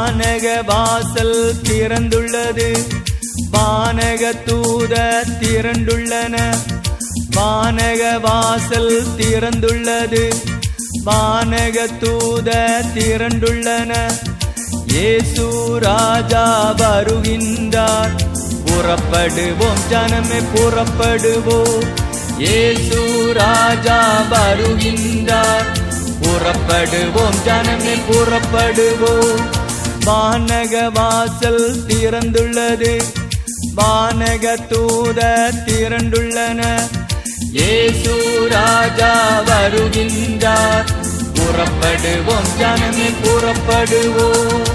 வானக வாசல் திறந்துள்ளது வானக தூத திரண்டுள்ளன வானக வாசல் திறந்துள்ளது வானக தூத திரண்டுள்ளன இயேசு ராஜா வருகின்றார் புறப்படுவோம் ஜனமே புறப்படுவோம் இயேசு ராஜா வருகின்றார் புறப்படுவோம் ஜனமே புறப்படுவோம் வானக வாசல் திறந்துள்ளது வானக தூத திரண்டுள்ளன இயேசு ராஜா வருகின்றார் புறப்படுவோம் ஜனமே புறப்படுவோம்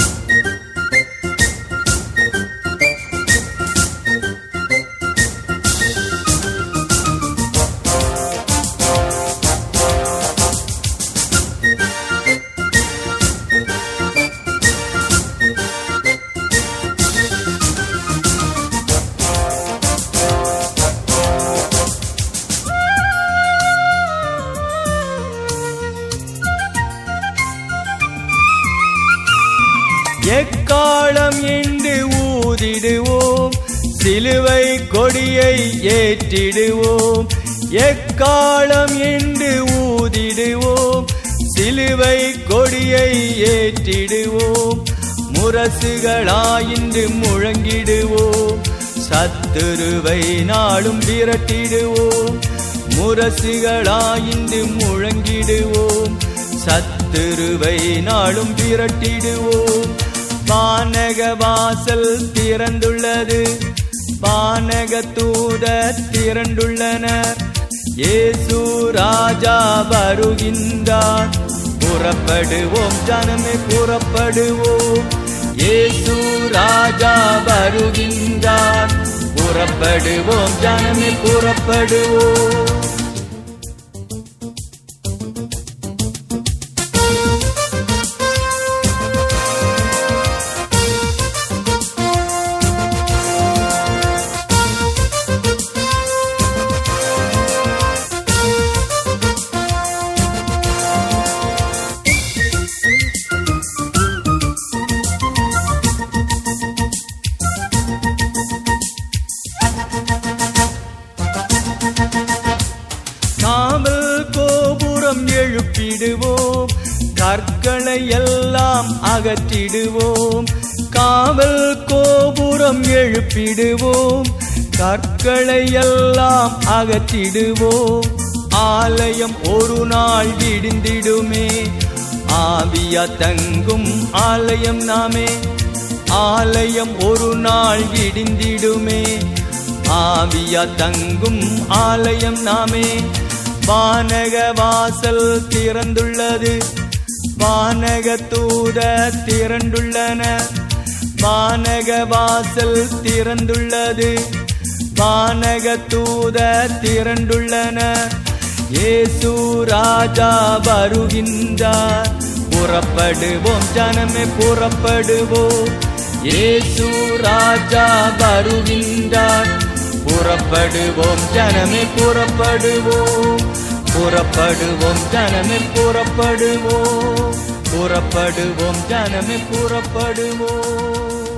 எக்காலம் என்று ஊதிடுவோம் சிலுவை கொடியை ஏற்றிடுவோம் எக்காலம் என்று ஊதிடுவோம் சிலுவை கொடியை ஏற்றிடுவோம் முரசுகளாயின்று முழங்கிடுவோம் சத்துருவை நாளும் விரட்டிடுவோம் முரசுகளாயின்று முழங்கிடுவோம் சத்துருவை நாளும் விரட்டிடுவோம் வானக வாசல் திறந்துள்ளது வானக தூத திரண்டுள்ளனர் இயேசு ராஜா வருகின்றார் புறப்படுவோம் ஜனமே புறப்படுவோம் இயேசு ராஜா வருகின்றார் புறப்படுவோம் ஜனமே புறப்படுவோம் காவல் கோபுரம் எழுப்பிடுவோம் கற்களை எல்லாம் அகற்றிடுவோம் காவல் கோபுரம் எழுப்பிடுவோம் கற்களை எல்லாம் அகற்றிடுவோம் ஆலயம் ஒரு நாள் விடிந்திடுமே ஆவியா தங்கும் ஆலயம் நாமே ஆலயம் ஒரு நாள் விடிந்திடுமே ஆவியா தங்கும் ஆலயம் நாமே வானக வாசல் திறந்துள்ளது வானக தூத திரண்டுள்ளன வானக வாசல் திறந்துள்ளது வானக தூத திரண்டுள்ளன இயேசு ராஜா வருகின்றார் புறப்படுவோம் ஜனமே புறப்படுவோம் இயேசு ராஜா வருகின்றார் புறப்படுவோம் ஜனமே புறப்படுவோம் புறப்படுவோம் ஜனமே புறப்படுவோம் புறப்படுவோம் ஜனமே புறப்படுவோம்